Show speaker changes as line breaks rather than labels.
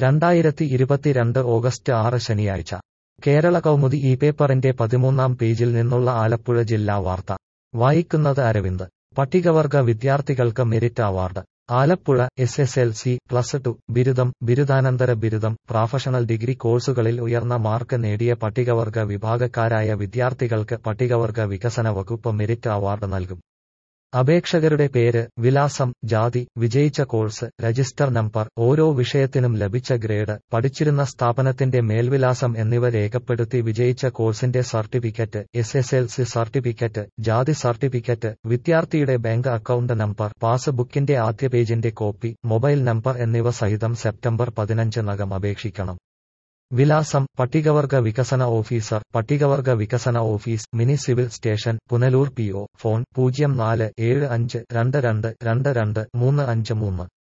രണ്ടായിരത്തി ഇരുപത്തിരണ്ട് ഓഗസ്റ്റ് ആറ് ശനിയാഴ്ച കേരള കൗമുദി ഈ പേപ്പറിന്റെ പതിമൂന്നാം പേജിൽ നിന്നുള്ള ആലപ്പുഴ ജില്ലാ വാർത്ത വായിക്കുന്നത് അരവിന്ദ് പട്ടികവർഗ വിദ്യാർത്ഥികൾക്ക് merit award Alappuzha S S L C plus two ബിരുദം ബിരുദാനന്തര ബിരുദം പ്രൊഫഷണൽ ഡിഗ്രി കോഴ്സുകളിൽ ഉയർന്ന മാർക്ക് നേടിയ പട്ടികവർഗ വിഭാഗക്കാരായ വിദ്യാർത്ഥികൾക്ക് പട്ടികവർഗ വികസന വകുപ്പ് മെരിറ്റ് അവാർഡ് നൽകും അപേക്ഷകരുടെ പേര് വിലാസം ജാതി വിജയിച്ച കോഴ്സ് രജിസ്റ്റർ നമ്പർ ഓരോ വിഷയത്തിനും ലഭിച്ച ഗ്രേഡ് പഠിച്ചിരുന്ന സ്ഥാപനത്തിന്റെ മേൽവിലാസം എന്നിവ രേഖപ്പെടുത്തി വിജയിച്ച കോഴ്സിന്റെ certificate S S L C certificate ജാതി സർട്ടിഫിക്കറ്റ് വിദ്യാർത്ഥിയുടെ ബാങ്ക് അക്കൗണ്ട് നമ്പർ പാസ്ബുക്കിന്റെ ആദ്യ പേജിന്റെ കോപ്പി മൊബൈൽ നമ്പർ എന്നിവ സഹിതം സെപ്റ്റംബർ പതിനഞ്ചിനകം അപേക്ഷിക്കണം വിലാസം പട്ടികവർഗ വികസന ഓഫീസർ പട്ടികവർഗ വികസന office mini civil station Punalur P O phone പൂജ്യം നാല് ഏഴ് അഞ്ച് രണ്ട് രണ്ട് രണ്ട് രണ്ട് മൂന്ന് അഞ്ച് മൂന്ന്